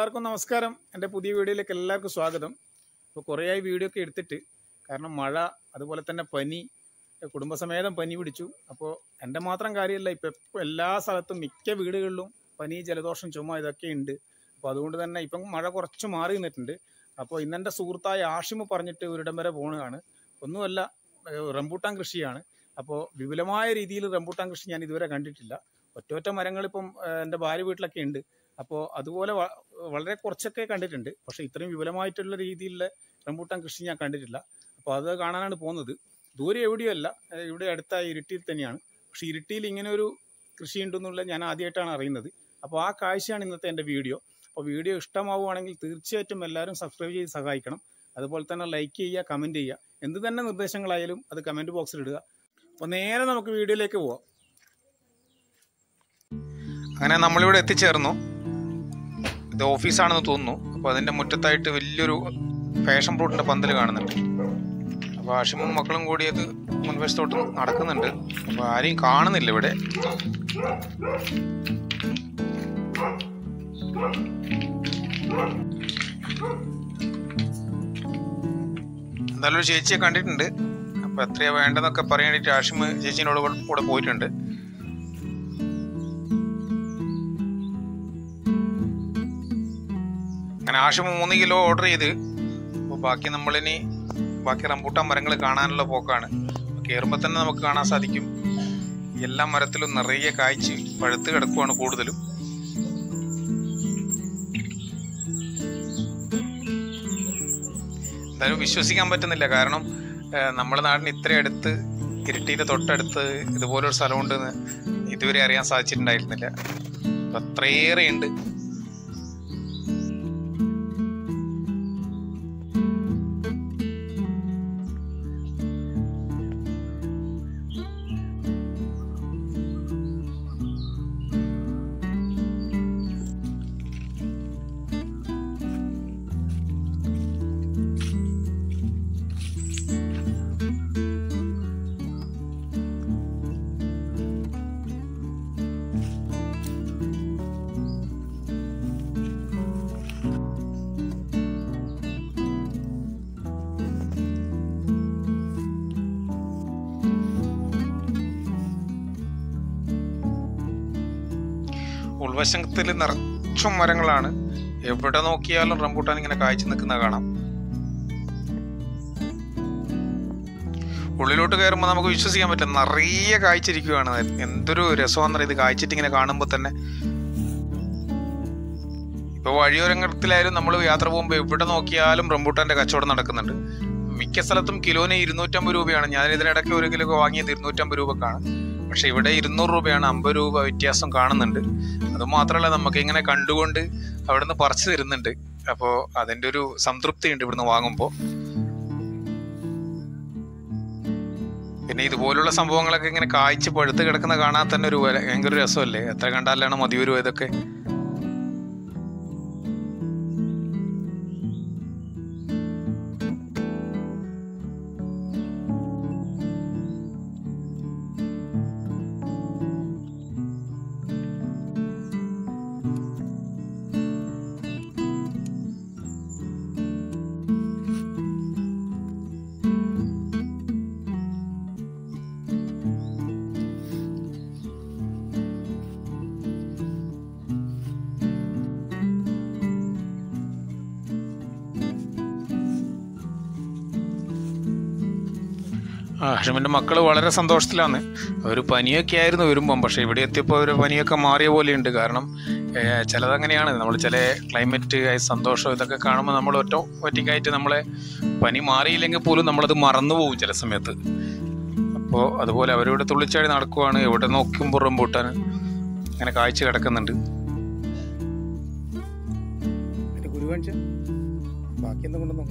എല്ലാവർക്കും നമസ്കാരം എൻ്റെ പുതിയ വീഡിയോയിലേക്ക് എല്ലാവർക്കും സ്വാഗതം ഇപ്പോൾ കുറേയായി വീഡിയോ ഒക്കെ എടുത്തിട്ട് കാരണം മഴ അതുപോലെ തന്നെ പനി കുടുംബസമേതം പനി പിടിച്ചു അപ്പോൾ എൻ്റെ മാത്രം കാര്യമല്ല ഇപ്പോൾ ഇപ്പോൾ എല്ലാ സ്ഥലത്തും മിക്ക വീടുകളിലും പനി ജലദോഷം ചുമ ഇതൊക്കെ ഉണ്ട് അപ്പോൾ അതുകൊണ്ട് തന്നെ ഇപ്പം മഴ കുറച്ച് മാറി നിന്നിട്ടുണ്ട് അപ്പോൾ ഇന്നെൻ്റെ സുഹൃത്തായ ആഷിമ് പറഞ്ഞിട്ട് ഒരിടം വരെ പോവുകയാണ് ഒന്നുമല്ല ഏഹ് റംബൂട്ടാൻ കൃഷിയാണ് അപ്പോൾ വിപുലമായ രീതിയിൽ റംബൂട്ടാൻ കൃഷി ഞാൻ ഇതുവരെ കണ്ടിട്ടില്ല ഒറ്റ ഒറ്റ മരങ്ങൾ ഇപ്പം ഏഹ് എൻ്റെ ഭാര്യ വീട്ടിലൊക്കെ ഉണ്ട് അപ്പോൾ അതുപോലെ വ- വളരെ കുറച്ചൊക്കെ കണ്ടിട്ടുണ്ട് പക്ഷേ ഇത്രയും വിപുലമായിട്ടുള്ള രീതിയിലുള്ള റംബൂട്ടാൻ കൃഷി ഞാൻ കണ്ടിട്ടില്ല അപ്പോൾ അത് കാണാനാണ് പോകുന്നത് ദൂരെ എവിടെയല്ല ഏഹ് ഇവിടെ അടുത്ത ഇരിട്ടിയിൽ തന്നെയാണ് പക്ഷേ ഇരിട്ടിയിൽ ഇങ്ങനെ ഒരു കൃഷി ഉണ്ടെന്നുള്ളത് ഞാൻ ആദ്യമായിട്ടാണ് അറിയുന്നത് അപ്പോൾ ആ കാഴ്ചയാണ് ഇന്നത്തെ എൻ്റെ വീഡിയോ അപ്പോൾ വീഡിയോ ഇഷ്ടമാവുകയാണെങ്കിൽ തീർച്ചയായിട്ടും എല്ലാവരും സബ്സ്ക്രൈബ് ചെയ്ത് സഹായിക്കണം അതുപോലെ തന്നെ ലൈക്ക് ചെയ്യുക കമൻറ്റ് ചെയ്യുക എന്ത് തന്നെ നിർദ്ദേശങ്ങളായാലും അത് കമൻറ്റ് ബോക്സിൽ ഇടുക അപ്പോൾ നേരെ നമുക്ക് വീഡിയോയിലേക്ക് പോവാം അങ്ങനെ നമ്മളിവിടെ എത്തിച്ചേർന്നു ഇത് ഓഫീസാണെന്ന് തോന്നുന്നു അപ്പോൾ അതിൻ്റെ മുറ്റത്തായിട്ട് വലിയൊരു ഫാഷൻ ഫ്രൂട്ടിൻ്റെ പന്തൽ കാണുന്നുണ്ട് അപ്പോൾ ആഷിമും മക്കളും കൂടി അത് മുൻവശത്തോട്ട് നടക്കുന്നുണ്ട് അപ്പോൾ ആരെയും കാണുന്നില്ല ഇവിടെ എന്തായാലും ഒരു ചേച്ചിയെ കണ്ടിട്ടുണ്ട് അപ്പോൾ എത്രയാ വേണ്ടതെന്നൊക്കെ പറയാൻ വേണ്ടിയിട്ട് ആഷിമ് ചേച്ചീനോട് കൂടെ പോയിട്ടുണ്ട് അങ്ങനെ ആവശ്യം മൂന്ന് കിലോ ഓർഡർ ചെയ്ത് അപ്പോൾ ബാക്കി നമ്മളിനി ബാക്കി റംബൂട്ടാൻ മരങ്ങൾ കാണാനുള്ള പോക്കാണ് കയറുമ്പോൾ തന്നെ നമുക്ക് കാണാൻ സാധിക്കും എല്ലാ മരത്തിലും നിറയെ കായ്ച്ച് പഴുത്ത് കിടക്കുവാണ് കൂടുതലും എന്തായാലും വിശ്വസിക്കാൻ പറ്റുന്നില്ല കാരണം ഏഹ്, നമ്മുടെ നാടിന് ഇത്ര അടുത്ത് ഇരിട്ടിയുടെ തൊട്ടടുത്ത് ഇതുപോലൊരു സ്ഥലമുണ്ടെന്ന് ഇതുവരെ അറിയാൻ സാധിച്ചിട്ടുണ്ടായിരുന്നില്ല അപ്പൊ അത്രയേറെ ഉണ്ട് ഉൾവശത്തിൽ നിറച്ചും മരങ്ങളാണ് എവിടെ നോക്കിയാലും റംബൂട്ടാൻ ഇങ്ങനെ കായ്ച്ചു നിൽക്കുന്ന കാണാം ഉള്ളിലോട്ട് കയറുമ്പോൾ നമുക്ക് വിശ്വസിക്കാൻ പറ്റും നിറയെ കായ്ച്ചിരിക്കുകയാണ് എന്തൊരു രസമാണെന്നറിയാം ഇത് കായ്ച്ചിട്ട് ഇങ്ങനെ കാണുമ്പോൾ തന്നെ ഇപ്പൊ വഴിയോരങ്ങളിലായാലും നമ്മൾ യാത്ര പോകുമ്പോൾ എവിടെ നോക്കിയാലും റംബൂട്ടാന്റെ കച്ചവടം നടക്കുന്നുണ്ട് മിക്ക സ്ഥലത്തും കിലോന് ഇരുന്നൂറ്റമ്പത് രൂപയാണ് ഞാൻ ഇതിനിടയ്ക്ക് ഒരു കിലോ വാങ്ങിയത് ഇരുന്നൂറ്റമ്പത് രൂപക്കാണ് പക്ഷെ ഇവിടെ ഇരുന്നൂറ് രൂപയാണ് അമ്പത് രൂപ വ്യത്യാസം കാണുന്നുണ്ട് അത് മാത്രമല്ല നമുക്ക് ഇങ്ങനെ കണ്ടുകൊണ്ട് അവിടുന്ന് പറിച്ചു തരുന്നുണ്ട് അപ്പോൾ അതിൻ്റെ ഒരു സംതൃപ്തി ഉണ്ട് ഇവിടുന്ന് വാങ്ങുമ്പോൾ പിന്നെ ഇതുപോലുള്ള സംഭവങ്ങളൊക്കെ ഇങ്ങനെ കായ്ച്ച് പഴുത്ത് കിടക്കുന്ന കാണാൻ തന്നെ ഒരു വല- ഭയങ്കര ഒരു രസമല്ലേ എത്ര കണ്ടാലാണ് മതി വരുമോ ഇതൊക്കെ ആ ഹഷിമിൻ്റെ മക്കൾ വളരെ സന്തോഷത്തിലാണ് അവർ പനിയൊക്കെ ആയിരുന്നു വരുമ്പം പക്ഷേ ഇവിടെ എത്തിയപ്പോൾ ഒരു പനിയൊക്കെ മാറിയ പോലെയുണ്ട് കാരണം ഏഹ്, ചിലതങ്ങനെയാണ് നമ്മൾ ചില ക്ലൈമറ്റ് സന്തോഷം ഇതൊക്കെ കാണുമ്പോൾ നമ്മൾ ഒറ്റ ഒറ്റയ്ക്കായിട്ട് നമ്മളെ പനി മാറിയില്ലെങ്കിൽ പോലും നമ്മളത് മറന്നു പോകും ചില സമയത്ത് അപ്പോൾ അതുപോലെ അവരിവിടെ തുള്ളിച്ചാടി നടക്കുവാണ് എവിടെ നോക്കുമ്പോൾ റംബൂട്ടാൻ ഇങ്ങനെ കാഴ്ച കിടക്കുന്നുണ്ട് എൻ്റെ ഗുരു കാണിച്ച ബാക്കി എന്താ കൊണ്ടുവന്നോ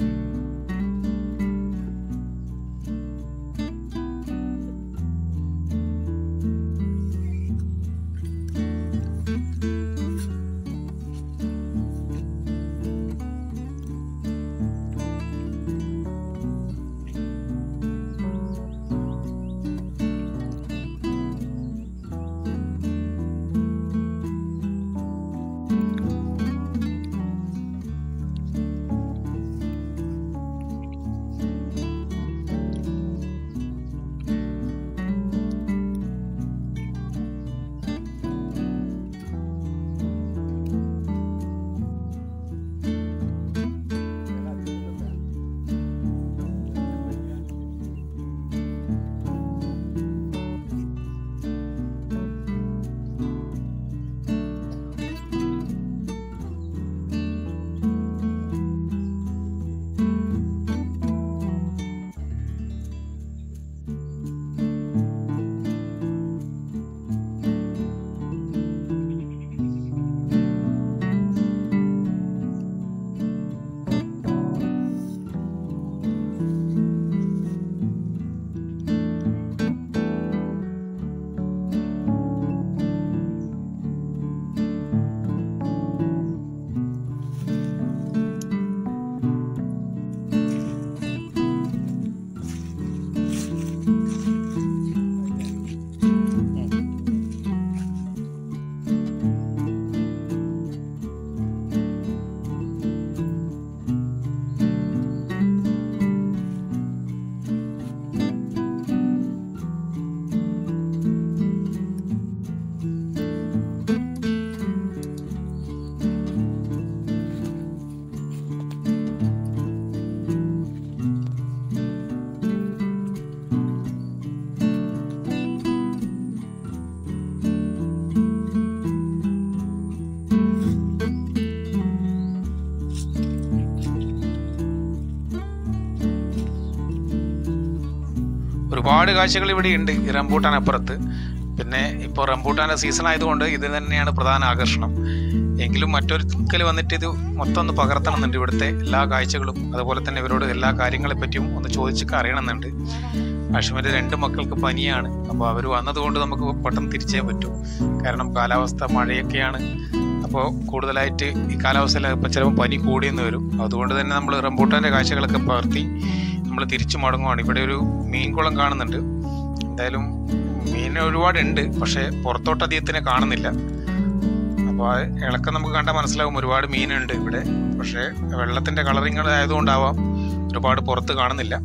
ഒരുപാട് കാഴ്ചകൾ ഇവിടെ ഉണ്ട് ഈ റംബൂട്ടാൻ അപ്പുറത്ത് പിന്നെ ഇപ്പോൾ റംബൂട്ടാൻ്റെ സീസൺ ആയതുകൊണ്ട് ഇത് തന്നെയാണ് പ്രധാന ആകർഷണം എങ്കിലും മറ്റൊരിക്കൽ വന്നിട്ട് ഇത് മൊത്തം ഒന്ന് പകർത്തണമെന്നുണ്ട് ഇവിടുത്തെ എല്ലാ കാഴ്ചകളും അതുപോലെ തന്നെ ഇവരോട് എല്ലാ കാര്യങ്ങളെ പറ്റിയും ഒന്ന് ചോദിച്ചൊക്കെ അറിയണമെന്നുണ്ട് അശ്വിൻ്റെ രണ്ട് മക്കൾക്ക് പനിയാണ് അപ്പോൾ അവർ വന്നതുകൊണ്ട് നമുക്ക് പെട്ടെന്ന് തിരിച്ചേ പറ്റൂ കാരണം കാലാവസ്ഥ മഴയൊക്കെയാണ് അപ്പോൾ കൂടുതലായിട്ട് ഈ കാലാവസ്ഥയിൽ ഇപ്പോൾ ചിലപ്പോൾ പനി കൂടിയെന്ന് വരും അതുകൊണ്ട് തന്നെ നമ്മൾ റംബൂട്ടാൻ്റെ കാഴ്ചകളൊക്കെ പകർത്തി നമ്മൾ തിരിച്ചു മടങ്ങുവാണ് ഇവിടെ ഒരു മീൻകുളം കാണുന്നുണ്ട് എന്തായാലും മീൻ ഒരുപാടുണ്ട് പക്ഷേ പുറത്തോട്ട് അധികത്തിനെ കാണുന്നില്ല അപ്പോൾ ആ ഇളക്കം നമുക്ക് കണ്ടാൽ മനസ്സിലാവും ഒരുപാട് മീനുണ്ട് ഇവിടെ പക്ഷേ വെള്ളത്തിൻ്റെ കളറിങ്ങൾ ആയതുകൊണ്ടാവാം ഒരുപാട് പുറത്ത് കാണുന്നില്ല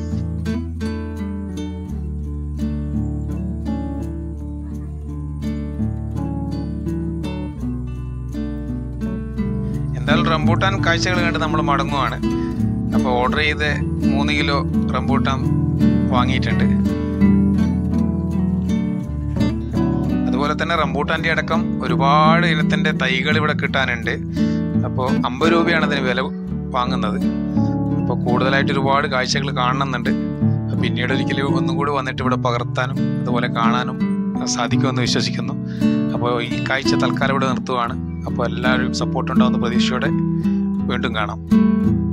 എന്തായാലും റംബൂട്ടാൻ കാഴ്ചകൾ കണ്ട് നമ്മൾ മടങ്ങുവാണ് അപ്പോൾ ഓർഡർ ചെയ്ത് മൂന്ന് കിലോ റംബൂട്ടാൻ വാങ്ങിയിട്ടുണ്ട് അതുപോലെ തന്നെ റംബൂട്ടാൻ്റെ അടക്കം ഒരുപാട് ഇനത്തിൻ്റെ തൈകൾ ഇവിടെ കിട്ടാനുണ്ട് അപ്പോൾ അമ്പത് രൂപയാണ് അതിന് വില വാങ്ങുന്നത് അപ്പോൾ കൂടുതലായിട്ട് ഒരുപാട് കാഴ്ചകൾ കാണണമെന്നുണ്ട് പിന്നീട് ഒരിക്കലും ഒന്നും കൂടി വന്നിട്ട് ഇവിടെ പകർത്താനും അതുപോലെ കാണാനും സാധിക്കുമെന്ന് വിശ്വസിക്കുന്നു അപ്പോൾ ഈ കാഴ്ച തൽക്കാലം ഇവിടെ നിർത്തുവാണ് അപ്പോൾ എല്ലാവരും സപ്പോർട്ട് ഉണ്ടാവുന്ന പ്രതീക്ഷയോടെ വീണ്ടും കാണാം